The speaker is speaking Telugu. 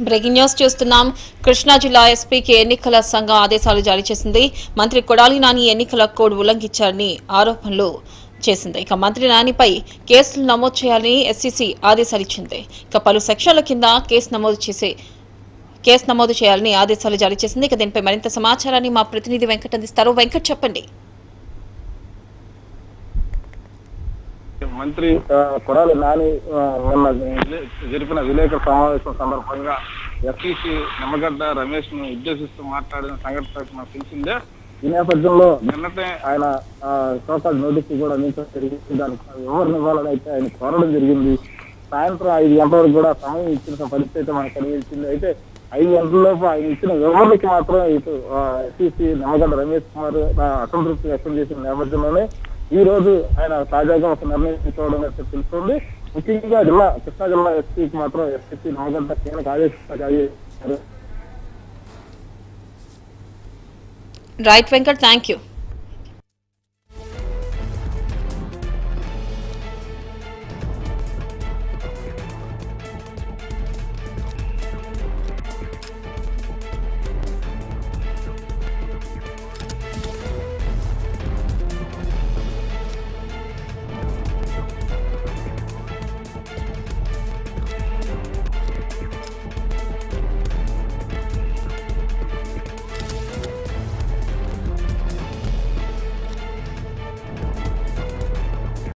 బ్రేకింగ్ న్యూస్ చూస్తున్నాం కృష్ణా జిల్లా ఎస్పీకి ఎన్నికల సంఘం ఆదేశాలు జారీ చేసింది మంత్రి కొడాలి నాని ఎన్నికల కోడ్ ఉల్లంఘించారని ఆరోపణలు చేసింది ఇక మంత్రి నానిపై కేసులు నమోదు చేయాలని ఎస్సీసీ ఆదేశాలు ఇచ్చింది ఇక పలు సెక్షన్ల కింద కేసు నమోదు చేసే కేసు నమోదు చేయాలని ఆదేశాలు జారీ చేసింది ఇక దీనిపై మరింత సమాచారాన్ని మా ప్రతినిధి వెంకట్ అందిస్తారు వెంకట్ చెప్పండి మంత్రి ఆ, కొడాలి నాని ఆ, మొన్న విలే- జరిపిన విలేకరుల సమావేశం సందర్భంగా ఎస్ఈసి నిమ్మగడ్డ రమేష్ ను ఉద్దేశిస్తూ మాట్లాడిన సంఘటన నాకు తెలిసిందే ఈ నేపథ్యంలో నిన్నటే ఆయన సోకాల్ నోటీస్ కూడా అందించడం జరిగింది దానికి వివరణ ఇవ్వాలని అయితే ఆయన కోరడం జరిగింది సాయంత్రం ఐదు గంటల వరకు కూడా సమయం ఇచ్చిన పరిస్థితి అయితే మనకు కనిపించింది అయితే ఐదు గంటలలోపు ఆయన ఇచ్చిన వివరణకి మాత్రం ఇటు ఎస్ఈసి నిమ్మగడ్డ రమేష్ కుమార్ ఆ, అసంతృప్తి వ్యక్తం చేసిన నేపథ్యంలోనే ఈ రోజు ఆయన తాజాగా ఒక నిర్ణయం తీసుకోవడం అయితే తెలుస్తుంది ముఖ్యంగా జిల్లా కృష్ణా జిల్లా ఎస్పీకి మాత్రం ఎస్పీ నాగంట కీలక ఆదేశాలు జారీ చేశారు రైట్ వెంకట్ థ్యాంక్ యూ